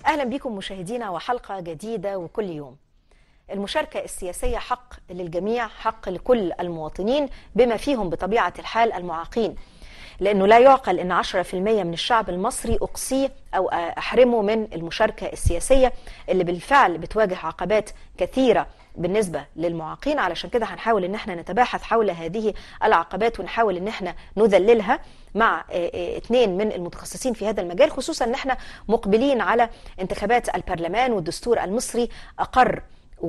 أهلا بكم مشاهدينا وحلقة جديدة وكل يوم المشاركة السياسية حق للجميع حق لكل المواطنين بما فيهم بطبيعة الحال المعاقين لأنه لا يعقل أن 10% من الشعب المصري أقصيه أو أحرمه من المشاركة السياسية اللي بالفعل بتواجه عقبات كثيرة بالنسبة للمعاقين علشان كده هنحاول ان احنا نتباحث حول هذه العقبات ونحاول ان احنا نذللها مع اثنين من المتخصصين في هذا المجال خصوصا ان احنا مقبلين على انتخابات البرلمان والدستور المصري اقر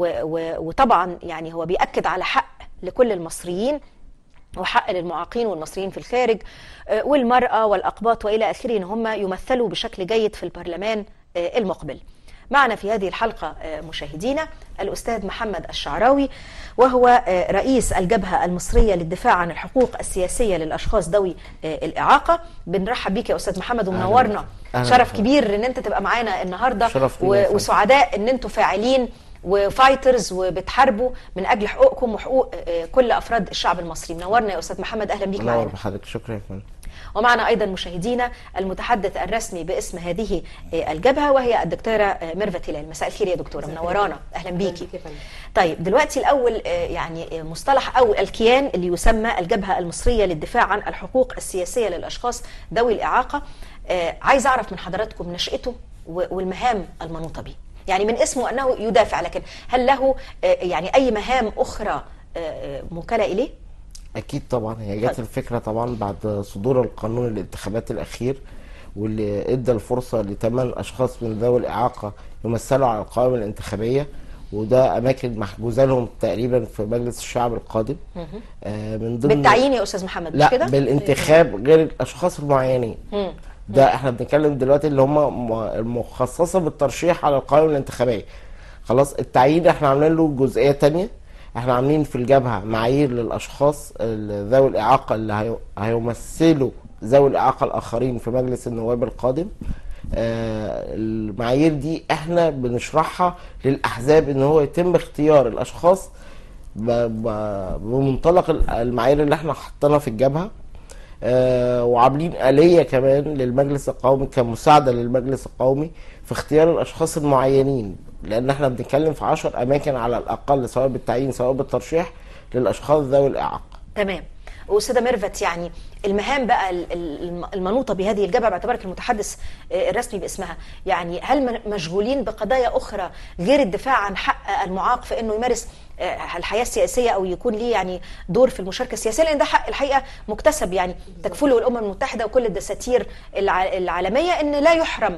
وطبعا يعني هو بيأكد على حق لكل المصريين وحق للمعاقين والمصريين في الخارج والمرأة والأقباط وإلى آخره إن هم يمثلوا بشكل جيد في البرلمان المقبل معنا في هذه الحلقة مشاهدينا الأستاذ محمد الشعراوي وهو رئيس الجبهة المصرية للدفاع عن الحقوق السياسية للأشخاص ذوي الإعاقة بنرحب بيك يا أستاذ محمد ومنورنا شرف كبير إن أنت تبقى معانا النهاردة وسعداء إن أنتم فاعلين وفايترز وبتحاربوا من اجل حقوقكم وحقوق كل افراد الشعب المصري منورنا يا استاذ محمد اهلا بيك معانا بحضرتك شكرا يا فندم ومعنا ايضا مشاهدينا المتحدث الرسمي باسم هذه الجبهه وهي الدكتوره ميرفت هلال مساء الخير يا دكتوره منورانا اهلا بيكي طيب دلوقتي الاول يعني مصطلح او الكيان اللي يسمى الجبهه المصريه للدفاع عن الحقوق السياسيه للاشخاص ذوي الاعاقه عايز اعرف من حضراتكم نشأته والمهام المنوطه به يعني من اسمه انه يدافع لكن هل له يعني اي مهام اخرى موكله اليه؟ اكيد طبعا هي جت الفكره طبعا بعد صدور القانون الانتخابات الاخير واللي ادى الفرصه لثمان اشخاص من ذوي الاعاقه يمثلوا على القائمه الانتخابيه وده اماكن محجوزه لهم تقريبا في مجلس الشعب القادم آه من ضمن بالتعيين يا استاذ محمد لا كده؟ بالانتخاب غير الاشخاص المعينين ده احنا بنتكلم دلوقتي اللي هم المخصصه بالترشيح على القائمه الانتخابيه خلاص التعيين احنا عاملين له جزئيه تانية احنا عاملين في الجبهه معايير للاشخاص ذوي الاعاقه اللي هيمثلوا ذوي الاعاقه الاخرين في مجلس النواب القادم آه المعايير دي احنا بنشرحها للاحزاب ان هو يتم اختيار الاشخاص بمنطلق المعايير اللي احنا حطيناها في الجبهه آه وعاملين آلية كمان للمجلس القومي كمساعدة للمجلس القومي في اختيار الأشخاص المعينين لأن احنا بنتكلم في 10 أماكن على الأقل سواء بالتعيين سواء بالترشيح للأشخاص ذوي الإعاقة. تمام. أستاذة ميرفت يعني المهام بقى المنوطة بهذه الجبهة باعتبارك المتحدث الرسمي باسمها يعني هل مشغولين بقضايا أخرى غير الدفاع عن حق المعاق في أنه يمارس الحياة السياسية أو يكون ليه يعني دور في المشاركة السياسية لأن ده حق الحقيقة مكتسب يعني تكفله الأمم المتحدة وكل الدساتير العالمية أن لا يحرم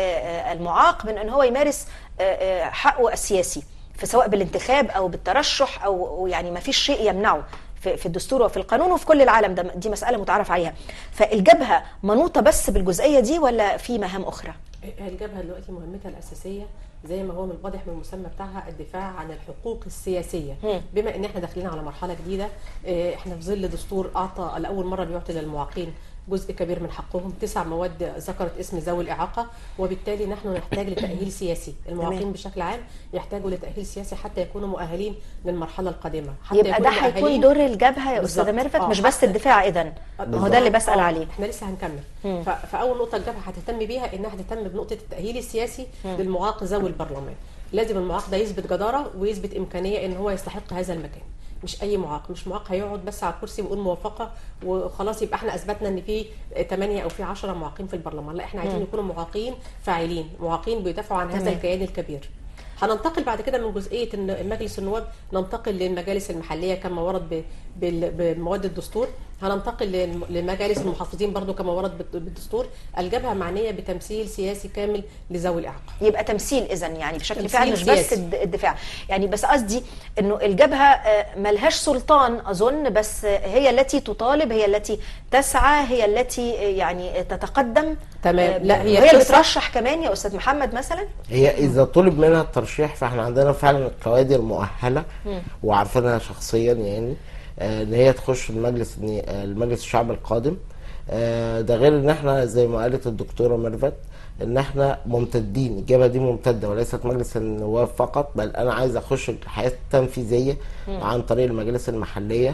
المعاق من أن هو يمارس حقه السياسي سواء بالانتخاب أو بالترشح أو يعني ما فيش شيء يمنعه في الدستور وفي القانون وفي كل العالم ده دي مسألة متعارف عليها فالجبهة منوطة بس بالجزئية دي ولا في مهام أخرى؟ الجبهة دلوقتي مهمتها الأساسية زي ما هو من الواضح من المسمى بتاعها الدفاع عن الحقوق السياسيه م. بما ان احنا داخلين على مرحله جديده احنا في ظل دستور اعطى لاول مره بيعطي للمعاقين جزء كبير من حقهم تسع مواد ذكرت اسم ذوي الإعاقة وبالتالي نحن نحتاج لتأهيل سياسي المعاقين بشكل عام يحتاجوا لتأهيل سياسي حتى يكونوا مؤهلين للمرحلة القادمة حتى يبقى ده هيكون دور الجبهة يا أستاذة ميرفت مش بس الدفاع إذا هو ده اللي بسأل عليه احنا لسه هنكمل فأول نقطة الجبهة هتهتم بيها إنها هتهتم بنقطة التأهيل السياسي للمعاق ذوي البرلمان لازم المعاق ده يثبت جدارة ويثبت إمكانية إن هو يستحق هذا المكان مش اي معاق مش معاق هيقعد بس على الكرسي ويقول موافقه وخلاص يبقى احنا اثبتنا ان في 8 او في 10 معاقين في البرلمان لا احنا عايزين يكونوا معاقين فاعلين معاقين بيدافعوا عن هذا الكيان الكبير هننتقل بعد كده من جزئيه ان مجلس النواب ننتقل للمجالس المحليه كما ورد بمواد الدستور هننتقل لمجالس المحافظين برضو كما ورد بالدستور الجبهه معنيه بتمثيل سياسي كامل لذوي الاعاقه يبقى تمثيل اذا يعني بشكل فعلي مش بس الدفاع يعني بس قصدي انه الجبهه ملهاش سلطان اظن بس هي التي تطالب هي التي تسعى هي التي يعني تتقدم تمام لا هي, هي اللي بترشح كمان يا استاذ محمد مثلا هي اذا طلب منها الترشيح فاحنا عندنا فعلا الكوادر مؤهله وعارفينها شخصيا يعني ان هي تخش المجلس المجلس الشعب القادم ده غير ان احنا زي ما قالت الدكتوره ميرفت ان احنا ممتدين الجبهه دي ممتده وليست مجلس النواب فقط بل انا عايز اخش الحياه التنفيذيه عن طريق المجالس المحليه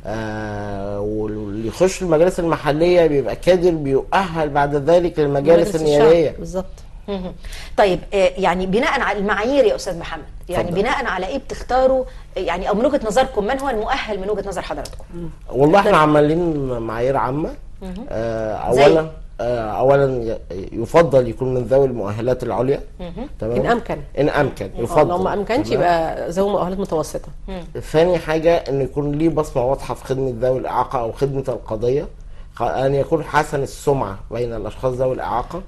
آه واللي يخش المجالس المحليه بيبقى كادر بيؤهل بعد ذلك للمجالس النيابيه بالظبط مهم. طيب آه، يعني بناء على المعايير يا استاذ محمد يعني اتفضل. بناء على ايه بتختاروا آه، يعني او من وجهه نظركم من هو المؤهل من وجهه نظر حضراتكم والله احنا عمالين معايير عامه آه زي؟ اولا آه اولا ي- يفضل يكون من ذوي المؤهلات العليا تمام إن أمكن. ان امكن آه، يفضل لو ما امكنش تمام؟ يبقى ذوي مؤهلات متوسطه ثاني حاجة إن يكون ليه بصمة واضحة في خدمة ذوي الإعاقة أو خدمة القضية خ- أن يكون حسن السمعة بين الأشخاص ذوي الإعاقة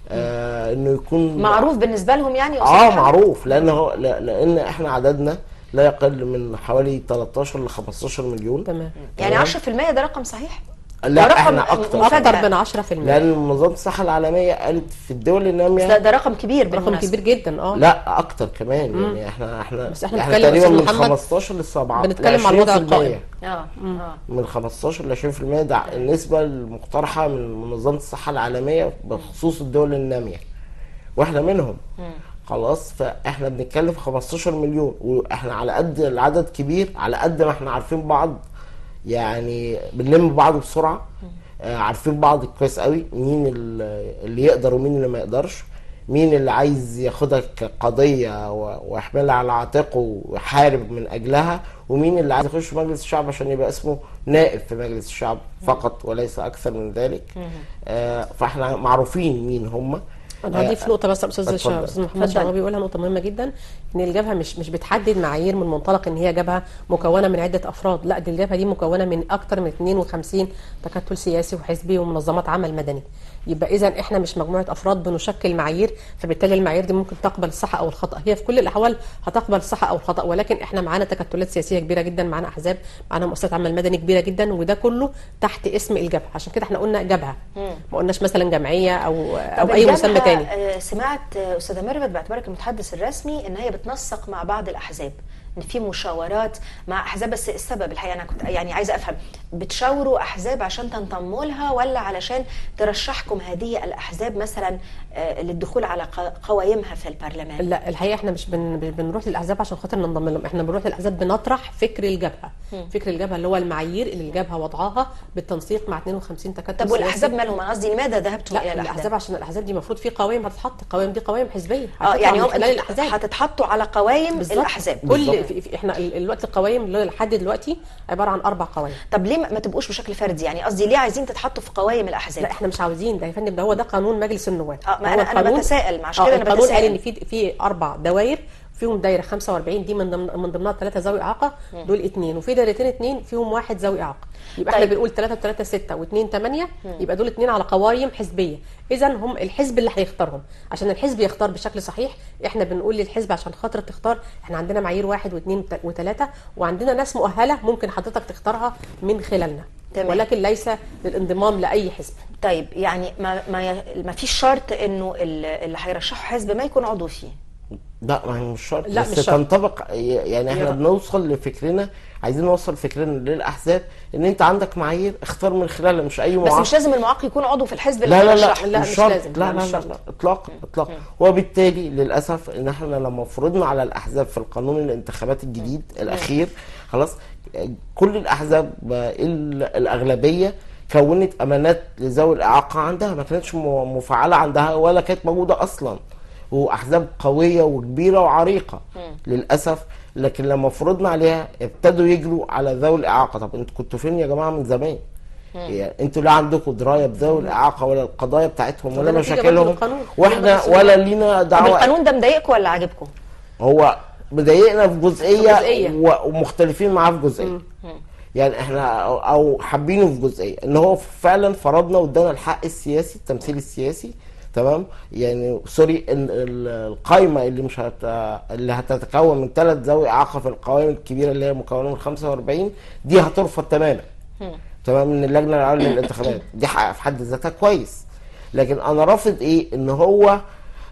آه إنه يكون معروف بالنسبه لهم يعني يا أستاذ آه محمد؟ معروف لأن هو لا- لأن إحنا عددنا لا يقل من حوالي 13 ل 15 مليون تمام يعني تمام. 10% ده رقم صحيح ده لا رقم إحنا أكتر مفاجأة. اكتر من 10% لأن منظمة الصحة العالمية قالت في الدول ده, النامية ده رقم كبير رقم بالمناسبة كبير جدا اه لا أكتر كمان يعني إحنا إحنا بس إحنا إحنا بنتكلم تقريبا أستاذ من محمد 15 ل 7 بنتكلم على الوضع القائم. اه اه من 15 ل 20% ده النسبة المقترحة من منظمة الصحة العالمية بخصوص الدول النامية واحنا منهم خلاص فاحنا بنتكلم في 15 مليون واحنا على قد العدد كبير على قد ما احنا عارفين بعض يعني بنلم بعض بسرعة آه عارفين بعض كويس قوي مين ال- اللي يقدر ومين اللي ما يقدرش مين اللي عايز ياخدها كقضية و- ويحملها على عاتقه ويحارب من أجلها ومين اللي عايز يخش مجلس الشعب عشان يبقى اسمه نائب في مجلس الشعب فقط وليس أكثر من ذلك آه فاحنا معروفين مين هم انا هضيف نقطه بس يا استاذ اتفضل. شا- استاذ محمد اتفضل. شرابي بيقولها نقطه مهمه جدا ان الجبهه مش مش بتحدد معايير من منطلق ان هي جبهه مكونه من عده افراد لا دي الجبهه دي مكونه من اكتر من 52 تكتل سياسي وحزبي ومنظمات عمل مدني يبقى اذا احنا مش مجموعه افراد بنشكل معايير فبالتالي المعايير دي ممكن تقبل الصح او الخطا هي في كل الاحوال هتقبل الصح او الخطا ولكن احنا معانا تكتلات سياسيه كبيره جدا معانا احزاب معانا مؤسسات عمل مدني كبيره جدا وده كله تحت اسم الجبهه عشان كده احنا قلنا جبهه ما قلناش مثلا جمعيه او او طب اي الجبهة، مسمى تاني آه، سمعت آه، استاذه ميرفت باعتبارك المتحدث الرسمي ان هي بتنسق مع بعض الاحزاب ان في مشاورات مع احزاب بس السبب الحقيقه انا كنت يعني عايزه افهم بتشاوروا احزاب عشان تنضموا لها ولا علشان ترشحكم هذه الاحزاب مثلا آه، للدخول على ق- قوائمها في البرلمان لا الحقيقه احنا مش بن بنروح للاحزاب عشان خاطر ننضم لهم احنا بنروح للاحزاب بنطرح فكر الجبهه فكر الجبهه اللي هو المعايير اللي الجبهه وضعها بالتنسيق مع 52 تكتل طب والاحزاب مالهم انا قصدي لماذا ذهبتم الى لا الاحزاب الاحزاب عشان الاحزاب دي المفروض في قوائم هتتحط القوائم دي قوائم حزبيه اه هتطلع يعني من هم خلال الاحزاب هتتحطوا على قوائم بالظبط. الاحزاب كل بالظبط. في في احنا ال- الوقت القوائم اللي لحد دلوقتي عباره عن اربع قوائم طب ليه ما ما تبقوش بشكل فردي يعني قصدي ليه عايزين تتحطوا في قوائم الاحزاب لا احنا مش عاوزين ده يا فندم ده هو ده قانون مجلس النواب اه، ما هو انا انا القانون- بتساءل عشان اه كده انا القانون قال بتساءل ان في في اربع دوائر فيهم دايره 45 دي من ضمن من ضمنها ثلاثه ذوي اعاقه دول اثنين وفي دايرتين اثنين فيهم واحد ذوي اعاقه يبقى طيب. احنا بنقول 3 3 6 و2 8 يبقى دول اثنين على قوائم حزبيه اذا هم الحزب اللي هيختارهم عشان الحزب يختار بشكل صحيح احنا بنقول للحزب عشان خاطر تختار احنا عندنا معايير واحد واثنين وثلاثه وعندنا ناس مؤهله ممكن حضرتك تختارها من خلالنا تمام. ولكن ليس للانضمام لاي حزب طيب يعني ما ما ي- ما فيش شرط انه ال- اللي هيرشحوا حزب ما يكون عضو فيه لا ما هي مش شرط لا، بس مش شرط. تنطبق يعني احنا يا- بنوصل لفكرنا عايزين نوصل فكرنا للاحزاب ان انت عندك معايير اختار من خلالها مش اي بس معاق مش لازم المعاق يكون عضو في الحزب اللي لا لا لا هيرشحه. لا، مش مش شرط لازم. لا لا، لا مش لا, شرط. لا اطلاقا اطلاقا وبالتالي للاسف ان احنا لما فرضنا على الاحزاب في القانون الانتخابات الجديد الاخير خلاص كل الاحزاب ال- الاغلبيه كونت امانات لذوي الاعاقه عندها ما كانتش م- مفعله عندها ولا كانت موجوده اصلا واحزاب قويه وكبيره وعريقه للاسف لكن لما فرضنا عليها ابتدوا يجروا على ذوي الاعاقه طب انتوا كنتوا فين يا جماعه من زمان يعني انتوا لا عندكم درايه بذوي الاعاقه ولا القضايا بتاعتهم ولا ده نتيجة برضه مشاكلهم للقانون. واحنا قانون ولا لينا طب دعوه القانون ده مضايقكم ولا عاجبكم؟ هو مضايقنا في جزئيه, في جزئية. و- ومختلفين معاه في جزئيه يعني احنا او أو حابينه في جزئيه ان هو فعلا فرضنا وادانا الحق السياسي التمثيل السياسي تمام يعني سوري ان ال- القايمه اللي مش هت... اللي هتتكون من ثلاث ذوي اعاقه في القوائم الكبيره اللي هي مكونه من 45 دي هترفض تماما تمام من اللجنه العليا للانتخابات دي حق في حد ذاتها كويس لكن انا رافض ايه ان هو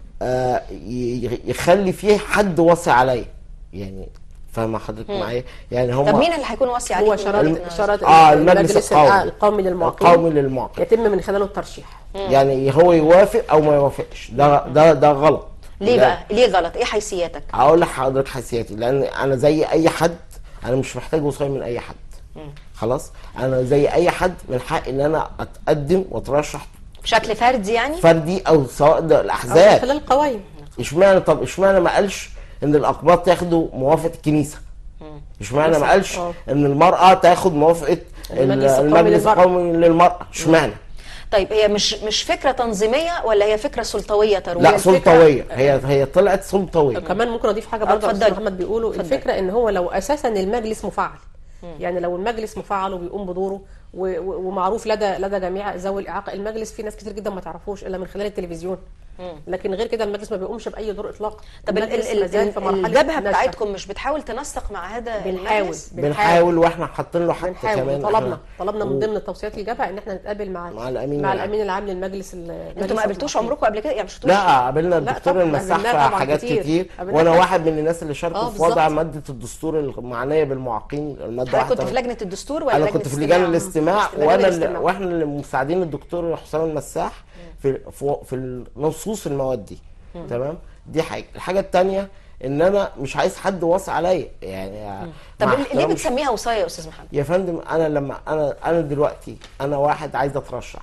آه ي- يخلي فيه حد واصي عليا يعني فاهمه حضرتك معايا يعني هم طب مين اللي هيكون وصي عليك هو من شرط وجهة شرط اه المجلس القومي القومي للمعاقين القومي للمعاقين يتم من خلاله الترشيح يعني هو يوافق او ما يوافقش ده ده ده غلط ليه لا. بقى؟ ليه غلط؟ ايه حيثياتك؟ هقول لحضرتك حسياتي لان انا زي اي حد انا مش محتاج وصايه من اي حد خلاص انا زي اي حد من حق ان انا اتقدم واترشح بشكل فردي يعني فردي او سواء ده أو من الاحزاب خلال القوائم اشمعنى طب اشمعنى ما قالش ان الاقباط ياخدوا موافقه الكنيسه اشمعنى ما مثلاً، قالش آه. ان المراه تاخد موافقه المجلس القومي المجلس للمرأة. القومي للمراه اشمعنى طيب هي مش مش فكره تنظيميه ولا هي فكره سلطويه ترويج لا الفكرة- سلطويه هي هي طلعت سلطويه كمان ممكن اضيف حاجه آه، برضه اتفضلي. استاذ محمد بيقولوا اتفضلي. الفكره ان هو لو اساسا المجلس مفعل يعني لو المجلس مفعل وبيقوم بدوره و- و- ومعروف لدى لدى جميع ذوي الاعاقه المجلس في ناس كتير جدا ما تعرفوش الا من خلال التلفزيون لكن غير كده المجلس ما بيقومش باي دور اطلاق طب ال- المجلس ال- ما زال ال- في مرحلة الجبهه نشأة. بتاعتكم مش بتحاول تنسق مع هذا بنحاول المجلس؟ بنحاول واحنا حاطين له حتى بنحاول كمان طلبنا إحنا- طلبنا من و- ضمن توصيات الجبهه ان احنا نتقابل مع مع الأمين مع العام. الامين العام للمجلس ال- انتوا مجلس ما قابلتوش المحكمين. عمركم قبل كده يعني مش شفتوش لا قابلنا لا الدكتور طبعاً، المساح قابلناه في طبعاً حاجات كتير. كتير قابلناه وانا كتير. واحد من الناس اللي شاركوا آه، في وضع بالظبط. ماده الدستور المعنيه بالمعاقين الماده حضرتك كنت واحدة. في لجنه الدستور ولا انا لجنة كنت في لجان الاستماع؟ الاستماع استماع وانا اللي الاستماع. واحنا اللي مساعدين الدكتور حسام المساح في في, في نصوص المواد دي تمام دي حاجه الحاجه الثانيه ان انا مش عايز حد واصي عليا يعني طب مع ليه احترامي- بتسميها وصايه يا استاذ محمد؟ يا فندم انا لما انا انا دلوقتي انا واحد عايز اترشح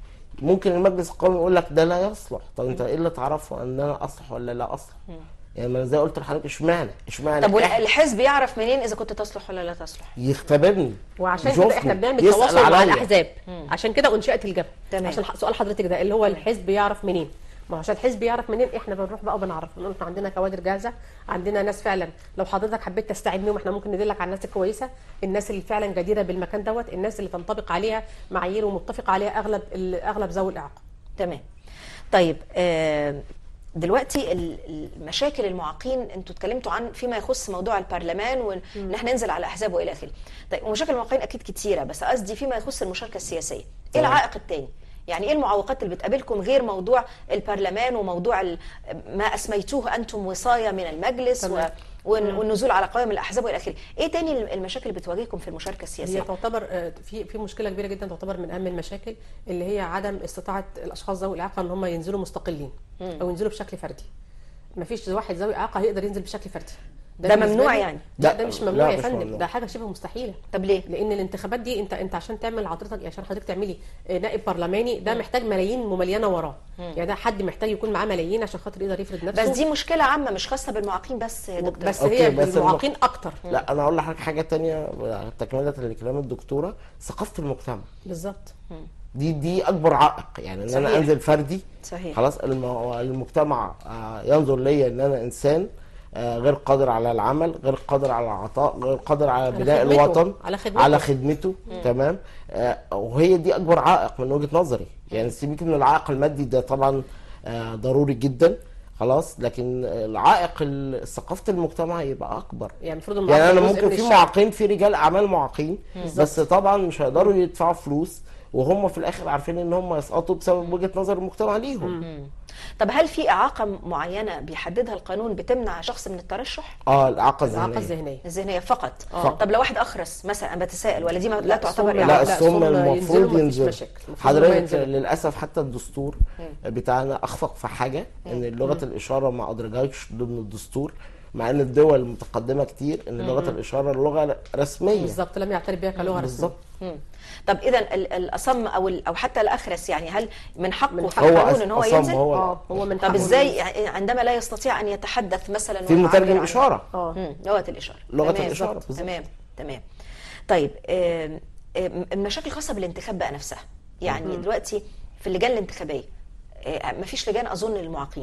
ممكن المجلس القومي يقول لك ده لا يصلح طب انت ايه اللي تعرفه ان انا اصلح ولا لا اصلح يعني ما أنا زي قلت لحضرتك اشمعنى اشمعنى طب إحنا والحزب يعرف منين اذا كنت تصلح ولا لا تصلح؟ يختبرني وعشان يشوفني، كده احنا بنعمل يسأل تواصل مع عليا. الاحزاب عشان كده انشئت الجبهه تمام. عشان ح- سؤال حضرتك ده اللي هو الحزب يعرف منين ما هو عشان الحزب يعرف منين احنا بنروح بقى وبنعرف بنقول احنا عندنا كوادر جاهزه عندنا ناس فعلا لو حضرتك حبيت تستعين بيهم احنا ممكن ندلك على الناس الكويسه الناس اللي فعلا جديره بالمكان دوت الناس اللي تنطبق عليها معايير ومتفق عليها اغلب ال- اغلب ذوي الاعاقه تمام طيب آه، دلوقتي ال- المشاكل المعاقين انتوا اتكلمتوا عن فيما يخص موضوع البرلمان وان إن احنا ننزل على احزاب والى اخره طيب ومشاكل المعاقين اكيد كتيره بس قصدي فيما يخص المشاركه السياسيه ايه تمام. العائق الثاني يعني ايه المعوقات اللي بتقابلكم غير موضوع البرلمان وموضوع ال- ما اسميتوه انتم وصايه من المجلس و تمام. والن- والنزول على قوائم الاحزاب والى اخره ايه تاني المشاكل اللي بتواجهكم في المشاركه هي السياسيه تعتبر آه، في في مشكله كبيره جدا تعتبر من اهم المشاكل اللي هي عدم استطاعه الاشخاص ذوي الاعاقه ان هم ينزلوا مستقلين او ينزلوا بشكل فردي ما فيش واحد ذوي اعاقه هيقدر ينزل بشكل فردي ده بالنسبة ممنوع لي- يعني؟ لا لا، ده مش لا، ممنوع يا مش فندم ممنوع. ده حاجه شبه مستحيله طب ليه لان الانتخابات دي انت انت عشان تعمل حضرتك عشان حضرتك تعملي آه، نائب برلماني ده محتاج ملايين مملينه وراه يعني ده حد محتاج يكون معاه ملايين عشان خاطر يقدر يفرض نفسه بس دي مشكله عامه مش خاصه بالمعاقين بس يا دكتور بس أوكي، هي بس المعاقين اكتر لا انا اقول لحضرتك حاجه تانية تكمله لكلام الدكتوره ثقافه المجتمع بالظبط دي دي اكبر عائق يعني ان انا صحيح. انزل فردي صحيح. خلاص الم- المجتمع آه، ينظر ليا ان انا انسان آه، غير قادر على العمل غير قادر على العطاء غير قادر على بناء خدمته، الوطن على خدمته. على خدمته تمام آه، وهي دي اكبر عائق من وجهه نظري يعني سيبك من العائق المادي ده طبعا آه، ضروري جدا خلاص لكن العائق ال- ثقافه المجتمع يبقى اكبر يعني المفروض يعني انا المعاق جزء ممكن من في الشعب. معاقين في رجال اعمال معاقين بس طبعا مش هيقدروا يدفعوا فلوس وهم في الاخر عارفين ان هم يسقطوا بسبب وجهه نظر المجتمع ليهم طب هل في اعاقه معينه بيحددها القانون بتمنع شخص من الترشح اه الاعاقه الاعاقه الذهنيه الذهنيه الذهنيه فقط فقط. طب لو واحد اخرس مثلا انا بتساءل ولا دي ما لا لا، تعتبر الصم- لا إعاقة؟ لا، الصم الصم المفروض ينزلوا، مفيش ينزل مشاكل. المفروض إن هم حضرتك ينزلوا. للاسف حتى الدستور بتاعنا اخفق في حاجه ان لغه الاشاره ما ادرجهاش ضمن الدستور مع ان الدول المتقدمه كتير ان لغه الاشاره لغه رسميه بالظبط لم يعترف بها كلغه رسميه بالظبط مم. طب اذا ال- الاصم او ال- او حتى الاخرس يعني هل من حقه من في هو القانون أص- ان هو أصم ينزل هو اه هو من طب حقه ازاي يعني عندما لا يستطيع ان يتحدث مثلا في ويعبر مترجم عن- اشاره اه مم. لغه الاشاره لغة تمام. الإشارة، بالظبط. بالظبط. تمام تمام طيب آم، آم، المشاكل الخاصه بالانتخاب بقى نفسها يعني دلوقتي في اللجان الانتخابيه آه، مفيش لجان اظن للمعاقين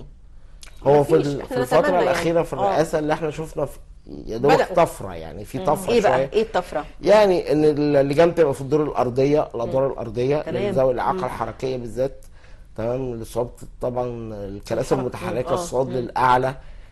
هو في, مفيش. ال- إحنا في الفتره نتمنى يعني. الاخيره في آه. الرئاسه اللي احنا شفنا في يا دوبك بدأوا. طفره يعني في طفره ايه بقى شويه ايه الطفره يعني ان اللجان تبقى في الدور الارضيه الادوار الارضيه تمام. لذوي الاعاقه الحركيه بالذات تمام لصعوبه طبعا الكراسي الحركة. المتحركه آه. الصوت للاعلى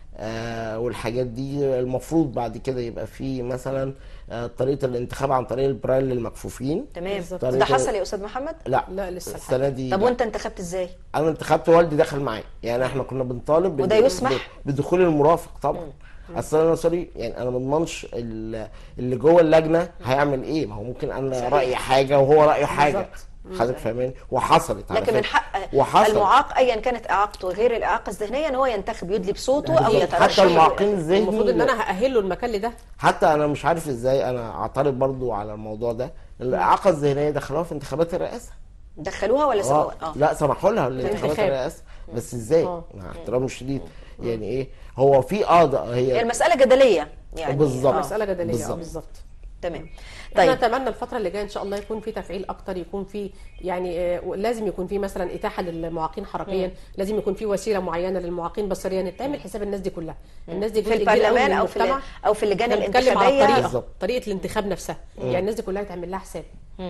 آه والحاجات دي المفروض بعد كده يبقى في مثلا آه طريقه الانتخاب عن طريق البرايل للمكفوفين تمام بالظبط. ده حصل يا استاذ محمد لا لا، لسه السنه دي طب لا. وانت انتخبت ازاي انا انتخبت والدي دخل معايا يعني احنا كنا بنطالب وده بد- يسمح؟ ب- بدخول المرافق طبعا اصل انا سوري يعني انا ما اضمنش ال- اللي جوه اللجنه هيعمل ايه ما هو ممكن انا صحيح. رايي حاجه وهو رايه حاجه بالظبط. حضرتك فاهماني وحصلت على لكن من فكرة. حق وحصلت. المعاق ايا كانت اعاقته غير الاعاقه الذهنيه ان هو ينتخب يدلي بصوته او بالظبط. يترشح حتى المعاقين الذهني المفروض ان انا هاهله المكان لده حتى انا مش عارف ازاي انا اعترض برضو على الموضوع ده الاعاقه الذهنيه دخلوها في انتخابات الرئاسه دخلوها ولا آه. سابوها اه لا سمحوا لها الانتخابات الانتخاب. الرئاسة بس ازاي آه. مع احترامي الشديد يعني ايه هو في اه ده هي هي المساله جدليه يعني بالظبط. آه. مساله جدليه آه، بالظبط. بالظبط تمام احنا طيب نتمنى الفتره اللي جايه ان شاء الله يكون في تفعيل اكتر يكون في يعني آه، لازم يكون في مثلا اتاحه للمعاقين حركيا لازم يكون في وسيله معينه للمعاقين بصريا تعمل حساب الناس دي كلها الناس دي في جزء كبير قوي البرلمان من او في المجتمع ال- او في اللجان احنا بنتكلم على الانتخابيه الطريقه بالظبط. طريقه الانتخاب نفسها يعني الناس دي كلها يتعمل لها حساب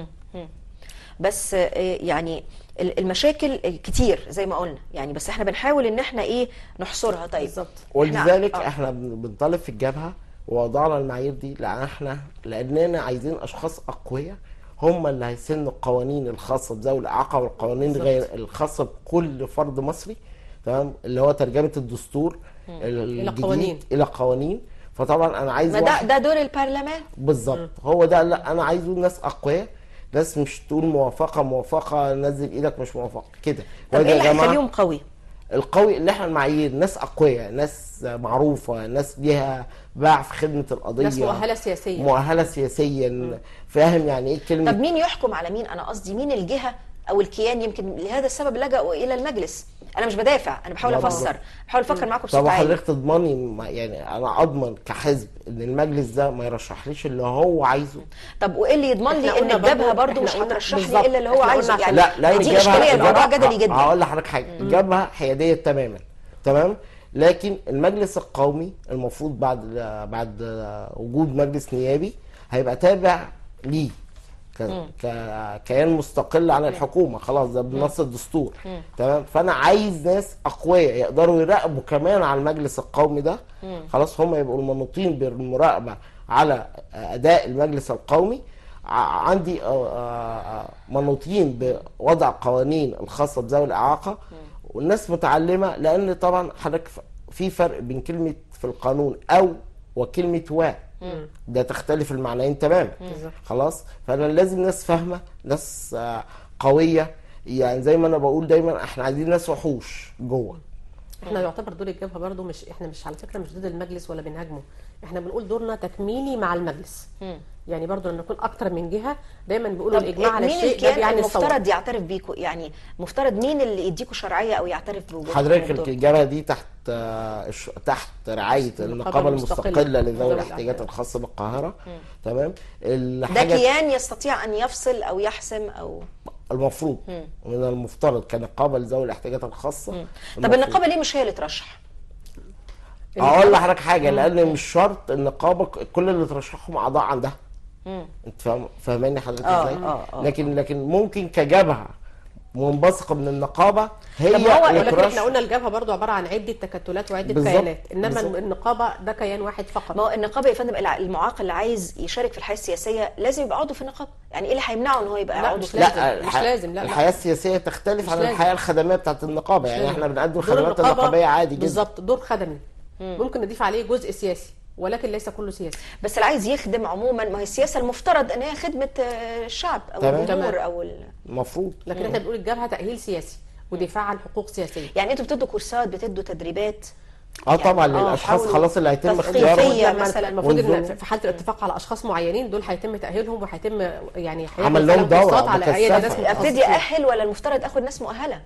بس آه، يعني ال- المشاكل كتير زي ما قلنا يعني بس احنا بنحاول ان احنا ايه نحصرها طيب بالظبط. إحنا- ولذلك آه. احنا بن- بنطالب في الجبهه ووضعنا المعايير دي لان احنا لاننا عايزين اشخاص اقوياء هم اللي هيسنوا القوانين الخاصه بذوي الاعاقه والقوانين بالظبط. غير الخاصه بكل فرد مصري تمام اللي هو ترجمه الدستور الجديد قوانين. الى قوانين فطبعا انا عايز ما ده واحد ده دور البرلمان بالظبط هو ده لا انا عايزه ناس اقوياء ناس مش تقول موافقه موافقه نزل ايدك مش موافقه كده طب وده ايه يا اللي جماعة هيخليهم قوي القوي اللي احنا المعايير ناس اقوياء ناس معروفه ناس ليها باع في خدمه القضيه ناس مؤهله سياسيا مؤهله سياسيا فاهم يعني ايه كلمه طب مين يحكم على مين انا قصدي مين الجهه او الكيان يمكن لهذا السبب لجأوا الى المجلس انا مش بدافع انا بحاول لا، افسر بحاول افكر معاكم بصوت طب عالي حضرتك تضمني ما- يعني انا اضمن كحزب ان المجلس ده ما يرشحليش اللي هو عايزه طب وايه اللي يضمن لي إحنا ان قلنا الجبهه برضو- برضه مش إحنا قلنا هترشح لي بالظبط. الا اللي هو إحنا عايزه قلنا يعني لا لا دي اشكاليه الموضوع جدلي جدا هقول لحضرتك حاجه الجبهه حياديه تماما تمام لكن المجلس القومي المفروض بعد بعد وجود مجلس نيابي هيبقى تابع ليه ك- ك- كيان مستقل عن الحكومه خلاص ده بنص الدستور تمام فانا عايز ناس اقوياء يقدروا يراقبوا كمان على المجلس القومي ده خلاص هم يبقوا المنوطين بالمراقبه على اداء المجلس القومي ع- عندي آه، آه، آه، منوطين بوضع قوانين الخاصه بذوي الاعاقه والناس متعلمه لان طبعا حضرتك ف- في فرق بين كلمه في القانون او وكلمه و ده تختلف المعنيين تماما بالظبط. خلاص فانا لازم ناس فاهمه ناس آه، قويه يعني زي ما انا بقول دايما احنا عايزين ناس وحوش جوه احنا يعتبر دور الجبهه برضو مش احنا مش على فكره مش ضد المجلس ولا بنهاجمه احنا بنقول دورنا تكميلي مع المجلس يعني برضو لما نكون اكتر من جهه دايما بيقولوا طب الاجماع على مين الشيء ده الكيان بيعني الصواب المفترض يعترف بيكوا يعني مفترض مين اللي يديكوا شرعيه او يعترف بوجودكم حضرتك دول؟ الجبهه دي تحت آه، الش- تحت رعايه النقابه المستقلة المستقله لذوي لذوي الاحتياجات الأحتياجات. الخاصه بالقاهره تمام ده الحاجه كيان يستطيع ان يفصل او يحسم او المفروض من المفترض كنقابه لذوي الاحتياجات الخاصه طب المفروض. النقابه ليه مش هي اللي ترشح اقول لحضرتك حاجه لان مش شرط النقابه ك- كل اللي ترشحهم اعضاء عندها انت فاهم فاهماني حضرتك آه، ازاي آه، آه. لكن لكن ممكن كجبهه منبثقه من النقابه هي طب ما هو- اللي ولكن احنا ترشح. قلنا الجبهه برضو عباره عن عده تكتلات وعده بالظبط، كيانات انما بالظبط. النقابه ده كيان واحد فقط ما هو النقابه يا فندم الع- المعاق اللي عايز يشارك في الحياه السياسيه لازم يبقى عضو في النقابه يعني ايه اللي هيمنعه ان هو يبقى لا، عضو مش في لازم. النقابة؟ مش لازم، لا، لا. الحياه السياسيه تختلف مش عن لازم. الحياه الخدميه بتاعت النقابه يعني احنا بنقدم دور الخدمات النقابة النقابيه عادي جدا بالظبط دور خدمي ممكن نضيف عليه جزء سياسي ولكن ليس كله سياسي بس اللي عايز يخدم عموما ما هي السياسه المفترض ان هي خدمه آه، الشعب او تمام. الجمهور تمام. او ال... المفروض لكن احنا بنقول الجبهه تاهيل سياسي ودفاع عن حقوق سياسيه يعني انتوا بتدوا كورسات بتدوا تدريبات اه طبعا يعني آه، للاشخاص حاولوا خلاص اللي هيتم تثقيفية اختيارهم مثلاً. مثلا المفروض ان وانظروا. في حاله الاتفاق على اشخاص معينين دول هيتم تاهيلهم وهيتم يعني هيعمل عمل لهم فعلاً دورة كورسات على اي مكثفة. ناس ابتدي متخصصين. اهل ولا المفترض اخد ناس مؤهله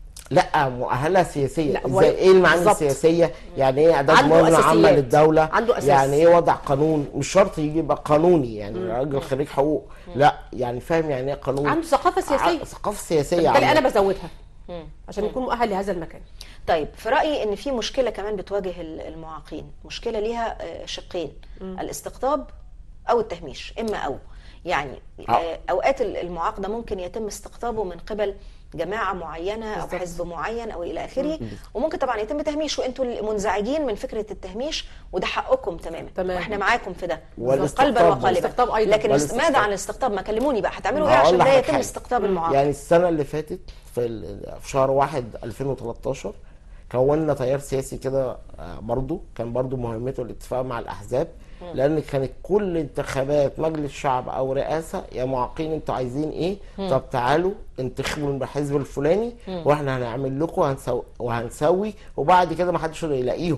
لا مؤهله سياسيه لا، هو- ازاي ايه المعاني بالظبط. السياسيه يعني ايه اعداد عنده موازنه عامه أساسيات. للدوله عنده أساس. يعني ايه وضع قانون مش شرط يجي يبقى قانوني يعني راجل خريج حقوق لا يعني فاهم يعني ايه قانون عنده ثقافه سياسيه ع- ثقافه سياسيه بالتالي عامة. انا بزودها عشان يكون مؤهل لهذا المكان طيب في رايي ان في مشكله كمان بتواجه ال- المعاقين مشكله ليها آه، شقين الاستقطاب او التهميش اما او يعني آه. آه، اوقات ال- المعاق ده ممكن يتم استقطابه من قبل جماعه معينه او بالظبط. حزب معين او الى اخره وممكن طبعا يتم تهميشه انتوا المنزعجين من فكره التهميش وده حقكم تماما تمام. واحنا معاكم في ده والاستقطاب قلبا برضه. وقالبا والاستقطاب أيضا. لكن است- والاستقطاب. ماذا عن الاستقطاب ما كلموني بقى هتعملوا ايه هقول عشان ده لحضرتك يتم حاجة. استقطاب المعاق يعني السنه اللي فاتت في ال- في شهر واحد 2013 كونا تيار سياسي كده آه، برضو كان برضو مهمته الاتفاق مع الاحزاب لان كانت كل انتخابات مجلس شعب او رئاسه يا معاقين انتوا عايزين ايه طب تعالوا انتخبوا الحزب الفلاني واحنا هنعمل لكم وهنسوي, وهنسوي وبعد كده ما حدش يلاقيهم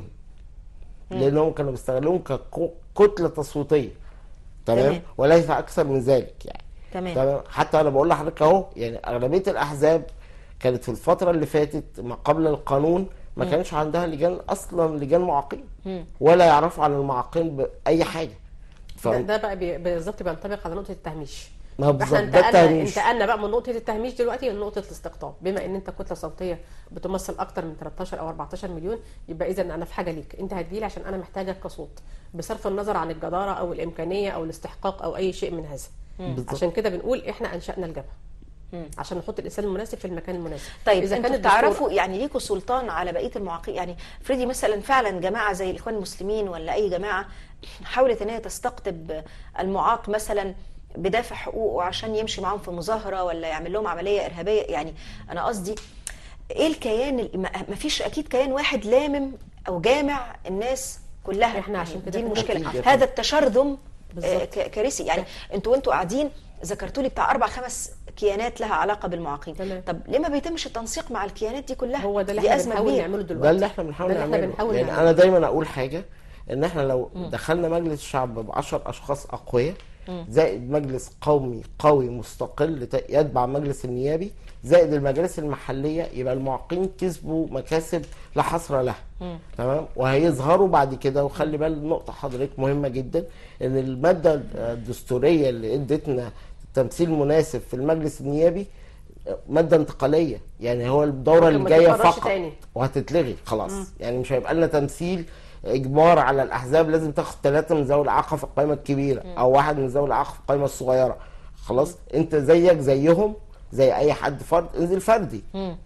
لانهم كانوا بيستغلوهم ككتله تصويتيه تمام تمام. وليس اكثر من ذلك يعني تمام. تمام حتى انا بقول لحضرتك اهو يعني اغلبيه الاحزاب كانت في الفتره اللي فاتت ما قبل القانون ما كانش عندها لجان اصلا لجان معاقين ولا يعرفوا عن المعاقين باي حاجه ف... ده, ده بقى بي- بالظبط بينطبق على نقطه التهميش ما هو احنا بالظبط ده انتقلنا التهميش انتقلنا بقى من نقطه التهميش دلوقتي لنقطه الاستقطاب بما ان انت كتله صوتيه بتمثل اكتر من 13 او 14 مليون يبقى اذا انا في حاجه ليك انت هتجيلي عشان انا محتاجك كصوت بصرف النظر عن الجداره او الامكانيه او الاستحقاق او اي شيء من هذا بالظبط. عشان كده بنقول احنا انشانا الجبهه عشان نحط الانسان المناسب في المكان المناسب طيب اذا انتوا كان بتعرفوا يعني ليكوا سلطان على بقيه المعاقين يعني افرضي مثلا فعلا جماعه زي الاخوان المسلمين ولا اي جماعه حاولت ان هي تستقطب المعاق مثلا بدافع حقوقه عشان يمشي معاهم في مظاهره ولا يعمل لهم عمليه ارهابيه يعني انا قصدي ايه الكيان ال- ما ما فيش اكيد كيان واحد لامم او جامع الناس كلها إحنا عشان يعني كده دي كنا المشكله أكيد. هذا التشرذم آه، بالظبط. ك- كارثي يعني انتوا وانتوا قاعدين ذكرتوا لي بتاع اربع خمس كيانات لها علاقه بالمعاقين تمام. طب ليه ما بيتمش التنسيق مع الكيانات دي كلها هو ده اللي دي احنا ازمه بنحاول كبيره نعمله ده دلوقتي اللي احنا بنحاول ده اللي احنا نعمله بنحاول يعني نعمله. انا دايما اقول حاجه ان احنا لو دخلنا مجلس الشعب ب 10 اشخاص اقوياء زائد مجلس قومي قوي مستقل ت- يتبع المجلس النيابي زائد المجالس المحليه يبقى المعاقين كسبوا مكاسب لا حصر لها تمام وهيظهروا بعد كده وخلي بال نقطه حضرتك مهمه جدا ان الماده الدستوريه اللي ادتنا تمثيل مناسب في المجلس النيابي ماده انتقاليه يعني هو الدوره ممكن اللي ما جايه تتكررش فقط تاني. وهتتلغي خلاص يعني مش هيبقى لنا تمثيل اجبار على الاحزاب لازم تاخد ثلاثه من ذوي الاعاقه في القائمه الكبيره او واحد من ذوي الاعاقه في القائمه الصغيره خلاص انت زيك زيهم زي اي حد فرد انزل فردي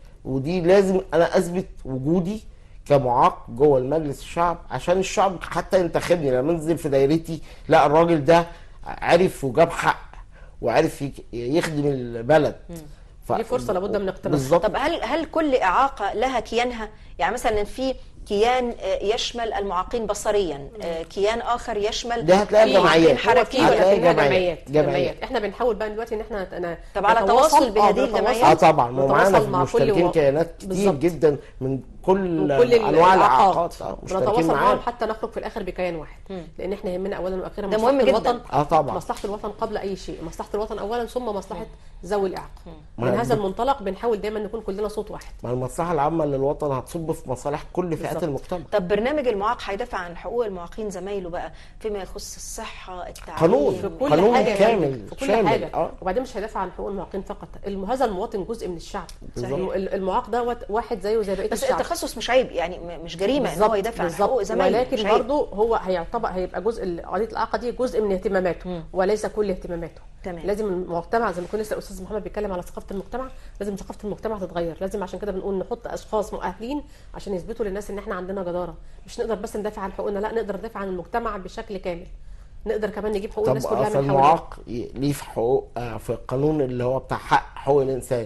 ودي لازم انا اثبت وجودي كمعاق جوه المجلس الشعب عشان الشعب حتى ينتخبني لما انزل في دايرتي لا الراجل ده عرف وجاب حق وعرف يك- يخدم البلد ف... دي فرصة لابد من اقتناصها. بالظبط طب هل هل كل اعاقه لها كيانها يعني مثلا في كيان آه، يشمل المعاقين بصريا آه، كيان اخر يشمل ده هتلاقي المعاقين جمعيات. حركيا هتلاقي لكنها جمعيات. جمعيات جمعيات. جمعيات احنا بنحاول بقى دلوقتي ان احنا أنا طب على نتواصل- تواصل بهذه آه، نتواصل- الجمعيات؟ اه طبعا ومعانا نتواصل في مع كل مشتركين و- كيانات كتير بالظبط. جدا من كل, وكل انواع الاعاقات آه، مشتركين نتواصل معاهم معانا حتى نخرج في الاخر بكيان واحد لان احنا يهمنا اولا واخيرا ده مصلحة مهم جدا. الوطن اه طبعا مصلحه الوطن قبل اي شيء مصلحه الوطن اولا ثم مصلحه ذوي الاعاقه ما من هي هذا بت- المنطلق بنحاول دايما نكون كلنا صوت واحد مع المصلحه العامه للوطن هتصب في مصالح كل فئات بالظبط. المجتمع طب برنامج المعاق هيدافع عن حقوق المعاقين زمايله بقى فيما يخص الصحه التعليم قانون. في كل قانون حاجه كامل، في كل شامل، حاجه آه. وبعدين مش هيدافع عن حقوق المعاقين فقط الم- هذا المواطن جزء من الشعب بالظبط. الم- المعاق دوت واحد زيه زي بقيه بس الشعب التخصص مش عيب يعني م- مش جريمه ان هو يدافع عن بالظبط. حقوق زمايله ولكن مش عيب. برضه هو هيعتبر هيبقى جزء ال- قضيه الاعاقه دي جزء من اهتماماته وليس كل اهتماماته تمام. لازم المجتمع زي ما كان لسه الاستاذ محمد بيتكلم على ثقافه المجتمع لازم ثقافه المجتمع تتغير لازم عشان كده بنقول نحط اشخاص مؤهلين عشان يثبتوا للناس ان احنا عندنا جداره مش نقدر بس ندافع عن حقوقنا لا نقدر ندافع عن المجتمع بشكل كامل نقدر كمان نجيب حقوق طب الناس كلها اصل من حوالينا المعاق ي- ليه في حقوق آه، في القانون اللي هو بتاع حق حقوق الانسان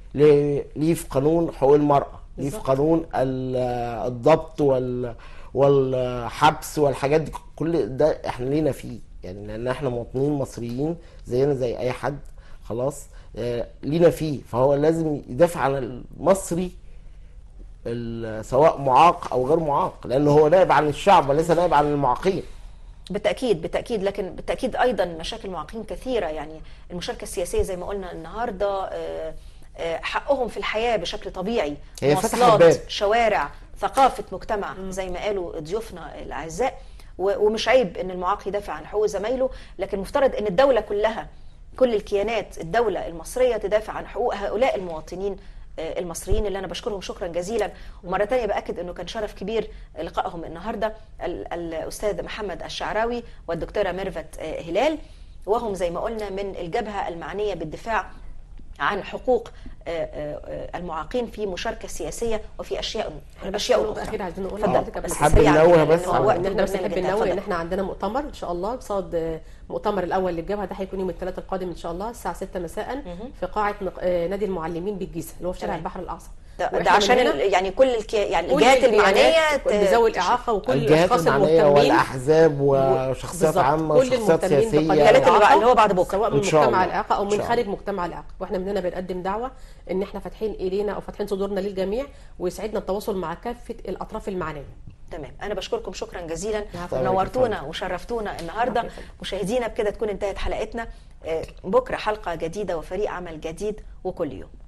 ليه ليه في قانون حقوق المراه ليه في بالظبط. قانون ال- آه، الضبط وال والحبس والحاجات دي كل ده احنا لينا فيه يعني لان احنا مواطنين مصريين زينا زي اي حد خلاص آه، لينا فيه فهو لازم يدافع عن المصري ال- سواء معاق او غير معاق لانه هو نائب عن الشعب وليس نائب عن المعاقين بالتاكيد بالتاكيد لكن بالتاكيد ايضا مشاكل المعاقين كثيره يعني المشاركه السياسيه زي ما قلنا النهارده آه، آه، حقهم في الحياه بشكل طبيعي هي فتحت مواصلات باب. شوارع ثقافه مجتمع زي ما قالوا ضيوفنا الاعزاء و- ومش عيب ان المعاق يدافع عن حقوق زمايله لكن مفترض ان الدوله كلها كل الكيانات الدوله المصريه تدافع عن حقوق هؤلاء المواطنين آه، المصريين اللي انا بشكرهم شكرا جزيلا ومره تانية باكد انه كان شرف كبير لقائهم النهارده ال- الاستاذ محمد الشعراوي والدكتوره ميرفت آه، هلال وهم زي ما قلنا من الجبهه المعنيه بالدفاع عن حقوق آه، آه، آه، المعاقين في مشاركه سياسيه وفي اشياء احنا اشياء بس اخرى اخير عايزين نقول اتفضل. لحضرتك بس قبل حابب سريعاً ننوه لأن بس هو على- وقت ان احنا بس البرنامج نحب انتهى. ننوه ان اتفضل. احنا عندنا مؤتمر ان شاء الله بصاد مؤتمر الاول للجبهه ده هيكون يوم الثلاثاء القادم ان شاء الله الساعه 6 مساء في قاعه نق- آه، نادي المعلمين بالجيزه اللي هو في شارع تمام. البحر الاعظم ده, وإحنا ده عشان من ال- هنا يعني كل الكي... يعني كل الجهات المعنيه الكيانات ت- بذوي تشوف. الاعاقه وكل الجهات الاشخاص المعنيه المهتمين والاحزاب وشخصيات بالظبط. عامه كل وشخصيات المهتمين سياسيه بقضايا الثلاثة اللي بقى- الإعاقة، اللي هو بعد بكرة. سواء من إن شاء مجتمع الله. الاعاقه او إن من شاء خارج الله. مجتمع الاعاقه واحنا من هنا بنقدم دعوه ان احنا فاتحين ايدينا او فاتحين صدورنا للجميع ويسعدنا التواصل مع كافه الاطراف المعنيه تمام انا بشكركم شكرا جزيلا العفو. نورتونا وشرفتونا النهارده العفو يا فندم. مشاهدينا بكده تكون انتهت حلقتنا آه، بكره حلقه جديده وفريق عمل جديد وكل يوم